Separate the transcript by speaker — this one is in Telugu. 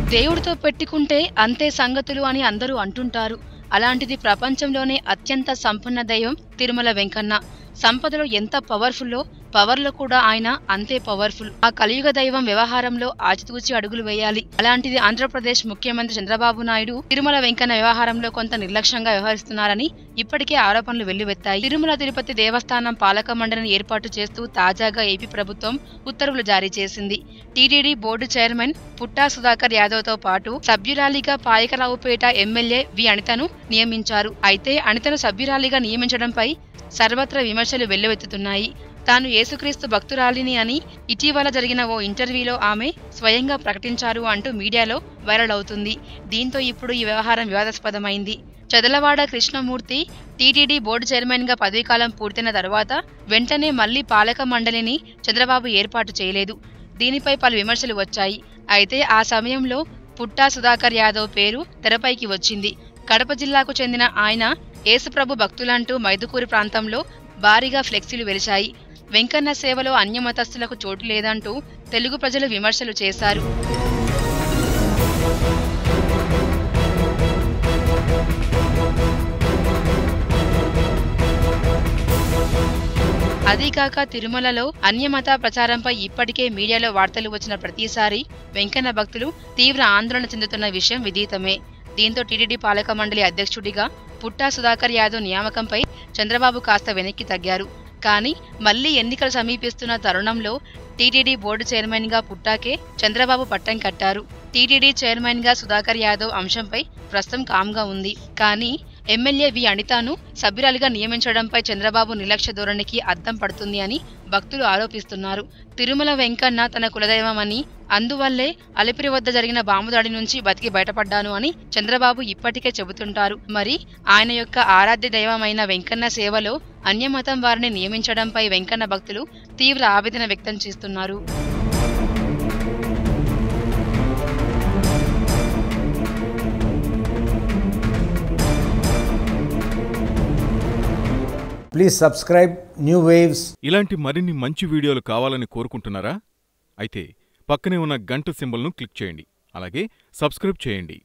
Speaker 1: దేవుడితో పెట్టుకుంటే అంతే సంగతులు అని అందరూ అంటుంటారు అలాంటిది ప్రపంచంలోనే అత్యంత సంపన్న దైవం తిరుమల వెంకన్న సంపదలో ఎంత పవర్ఫుల్లో పవర్లో కూడా ఆయన అంతే పవర్ఫుల్ ఆ కలియుగ దైవం వ్యవహారంలో ఆచితూచి అడుగులు వేయాలి అలాంటిది ఆంధ్రప్రదేశ్ ముఖ్యమంత్రి చంద్రబాబు నాయుడు తిరుమల వెంకన్న వ్యవహారంలో కొంత నిర్లక్ష్యంగా వ్యవహరిస్తున్నారని ఇప్పటికే ఆరోపణలు వెల్లువెత్తాయి తిరుమల తిరుపతి దేవస్థానం పాలక మండలిని ఏర్పాటు చేస్తూ తాజాగా ఏపీ ప్రభుత్వం ఉత్తర్వులు జారీ చేసింది TTD board chairman Putta Sudhakar Yadav తో పాటు సభ్యురాలిగా పాయకరావుపేట ఎమ్మెల్యే వి అనితను నియమించారు అయితే అనితను సభ్యురాలిగా నియమించడంపై సర్వత్రా విమర్శలు వెల్లువెత్తుతున్నాయి తాను యేసుక్రీస్తు భక్తురాలిని అని ఇటీవల జరిగిన ఓ ఇంటర్వ్యూలో ఆమె స్వయంగా ప్రకటించారు అంటూ మీడియాలో వైరల్ అవుతుంది దీంతో ఇప్పుడు ఈ వ్యవహారం వివాదాస్పదమైంది Chadalavada Krishnamurthy TTD board chairman గా పదవీకాలం పూర్తయిన తర్వాత వెంటనే మళ్లీ పాలక మండలిని చంద్రబాబు ఏర్పాటు చేయలేదు దీనిపై పలు విమర్శలు వచ్చాయి అయితే ఆ సమయంలో పుట్టా సుధాకర్ యాదవ్ పేరు తెరపైకి వచ్చింది కడప జిల్లాకు చెందిన ఆయన యేసుప్రభు భక్తులంటూ మైదుకూరు ప్రాంతంలో భారీగా ఫ్లెక్సీలు వెలిశాయి వెంకన్న సేవలో అన్యమతస్థులకు చోటు లేదంటూ తెలుగు ప్రజలు విమర్శలు చేశారు అదీకాక తిరుమలలో అన్యమత ప్రచారంపై ఇప్పటికే మీడియాలో వార్తలు వచ్చిన ప్రతిసారి వెంకన్న భక్తులు తీవ్ర ఆందోళన చెందుతున్న విషయం విదితమే దీంతో టీటీడీ పాలక మండలి అధ్యక్షుడిగా పుట్టా సుధాకర్ యాదవ్ నియామకంపై చంద్రబాబు కాస్త వెనక్కి తగ్గారు కానీ మళ్లీ ఎన్నికలు సమీపిస్తున్న తరుణంలో టీటీడీ బోర్డు చైర్మన్ గా పుట్టాకే చంద్రబాబు పట్టం కట్టారు టీటీడీ చైర్మన్ గా సుధాకర్ యాదవ్ అంశంపై ప్రస్తుతం కామ్గా ఉంది కానీ ఎమ్మెల్యే వి అనితాను సభ్యురాలిగా నియమించడంపై చంద్రబాబు నిర్లక్ష్య ధోరణికి అద్దం పడుతుంది అని భక్తులు ఆరోపిస్తున్నారు తిరుమల వెంకన్న తన కులదైవమని అందువల్లే అలిపిరి వద్ద జరిగిన బాంబుదాడి నుంచి బతికి బయటపడ్డాను అని చంద్రబాబు ఇప్పటికే చెబుతుంటారు మరి ఆయన యొక్క ఆరాధ్య దైవమైన వెంకన్న సేవలో అన్యమతం వారిని నియమించడంపై వెంకన్న భక్తులు తీవ్ర ఆవేదన వ్యక్తం చేస్తున్నారు
Speaker 2: Please subscribe New Waves
Speaker 3: ఇలాంటి మరిన్ని మంచి వీడియోలు కావాలని కోరుకుంటున్నారా అయితే పక్కనే ఉన్న గంట సింబల్ను క్లిక్ చేయండి అలాగే సబ్స్క్రైబ్ చేయండి